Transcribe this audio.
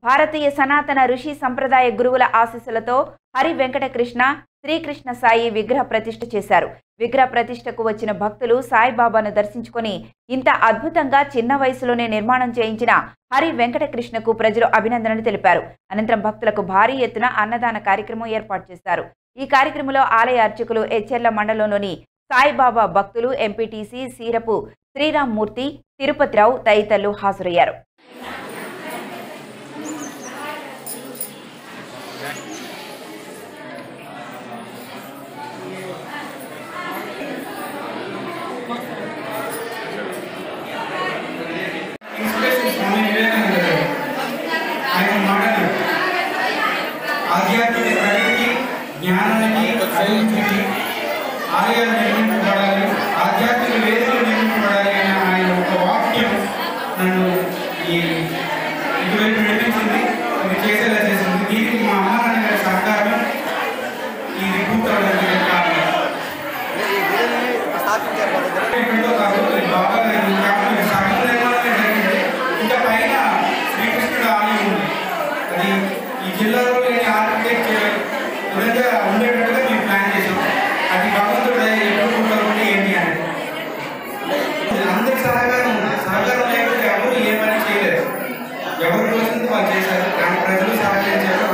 భారతీయ సనాతన ఋషి సంప్రదాయ గురువుల ఆశీస్సులతో హరి వెంకటకృష్ణ శ్రీకృష్ణ సాయి విగ్రహ ప్రతిష్ఠ చేశారు విగ్రహ ప్రతిష్ఠకు వచ్చిన భక్తులు సాయిబాబాను దర్శించుకొని ఇంత అద్భుతంగా చిన్న వయసులోనే నిర్మాణం చేయించిన హరి వెంకటకృష్ణకు ప్రజలు అభినందనలు తెలిపారు అనంతరం భక్తులకు భారీ ఎత్తున అన్నదాన కార్యక్రమం ఏర్పాటు చేశారు ఈ కార్యక్రమంలో ఆలయ అర్చకులు ఎచ్చెర్ల మండలంలోని సాయిబాబా భక్తులు ఎంపీటీసీ సీరపు శ్రీరామ్మూర్తి తిరుపతిరావు తదితరులు హాజరయ్యారు ఇన్స్పిరేషన్ స్వామి వివేకానంద గారు. ఆయన మాటలు ఆధ్యాత్మిక ప్రగతికి జ్ఞానానికి అభివృద్ధికి ఆలయాలు నిర్మించబడాలి ఆధ్యాత్మిక వేదికలు నిర్మించబడాలి అనే ఆయన ఒక వాక్యం నన్ను ఈ ఇటువైపు నడిపించింది ఇది చేసేలా చేసింది దీనికి మా అమ్మ నాన్న గారి సహకారం ఇది పూర్తవడానికి కారణం ఎక్కడో కాదు ఇది బాగా ఇది కాకుండా సగం నిర్మాణమే జరిగింది ఇంకా పైన శ్రీకృష్ణుడు ఆలయం ఉంది అది ఈ జిల్లాలో లేని ఆర్కిటెక్ట్ విధంగా ఉండేటట్టుగా మేము ప్లాన్ చేసాం అది భగవంతుడు దయ ఎప్పుడు పూర్తవుతుంది ఏంటి అని అందరి సహకారం ఉంది సహకారం లేకపోతే ఎవరు ఏ పని చేయలేరు ఎవరు తోచింది వాళ్ళు చేశారు కానీ ప్రజలు సహకరించారు